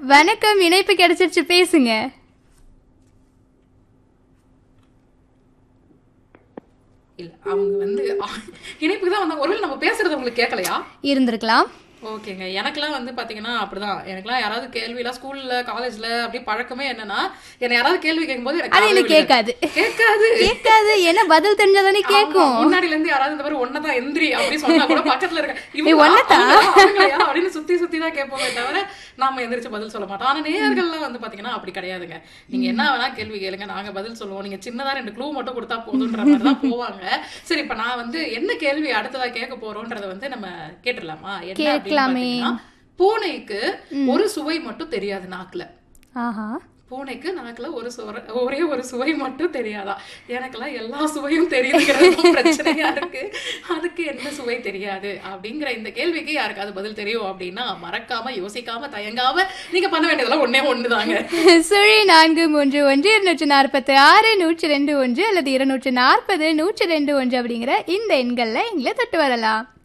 வணக்கம் இணைப்பு கிடைச்சிருச்சு பேசுங்க இல்ல அவங்க வந்து இணைப்புக்கு தான் வந்தாங்க ஒருவேளை நம்ம பேசுறது உங்களுக்கு கேட்கலையா இருந்திருக்கலாம் ஓகேங்க எனக்கெல்லாம் வந்து பாத்தீங்கன்னா அப்படிதான் எனக்கெல்லாம் யாராவது கேள்விலாம் ஸ்கூல்ல காலேஜ்ல அப்படி பழக்கமே என்னன்னா என்ன யாராவது கேள்வி கேட்கும்போது எனக்கு அது காதுல எனக்கு விழுது. கேட்காது கேட்காது கேட்காது ஏன்னா பதில் தெரிஞ்சாதானே கேட்கும் ஆமா, முன்னாடில இருந்து யாராவது இந்த மாதிரி ஒன்னதான் எந்திரி அப்படின்னு சொன்னா கூட பக்கத்துல இருக்க இவங்களா? ஏய், ஒன்னதான்? அவங்களா? அவங்களையா? அப்படின்னு சுத்தி சுத்தி தான் கேட்போமே தவிர நாம எந்திரிச்சு பதில் சொல்ல மாட்டோம் ஆனா நேயர்கள்லாம் வந்து பாத்தீங்கன்னா அப்படி கிடையாதுங்க நீங்க என்ன வேணா கேள்வி கேளுங்க நாங்க பதில் சொல்லுவோம் நீங்க சின்னதா ரெண்டு க்ளூ மட்டும் கொடுத்தா போதுன்ற மாதிரி தான் போவாங்க சரி இப்ப நான் வந்து என்ன கேள்வி அடுத்ததா கேட்க போறோம்ன்றத வந்து நம்ம கேட்டுடலாமா என்ன அப்படின்னு கேட்கலாமே. பாத்தீங்கன்னா, பூனைக்கு ஒரு சுவை மட்டும் தெரியாது நாக்குல ஆஹா பூனைக்கு நாக்குல ஒரு சுவர ஒரே ஒரு சுவை மட்டும் தெரியாதா எனக்கெல்லாம் எல்லா சுவையும் தெரியுதுங்கிறது பிரச்சனையா இருக்கு அதுக்கு என்ன சுவை தெரியாது அப்படிங்கிற இந்த கேள்விக்கு யாருக்காவது பதில் தெரியும் அப்படின்னா மறக்காம யோசிக்காம தயங்காம நீங்க பண்ண வேண்டியதெல்லாம் ஒண்ணே ஒண்ணுதாங்க சுழி நான்கு மூன்று ஒன்று இருநூற்று நாற்பத்தி ஆறு நூற்றி ரெண்டு ஒன்று அல்லது இருநூற்று நாற்பது நூற்றி ரெண்டு ஒன்று அப்படிங்கிற இந்த எண்கள்ல எங்களை தொட்டு வரலாம்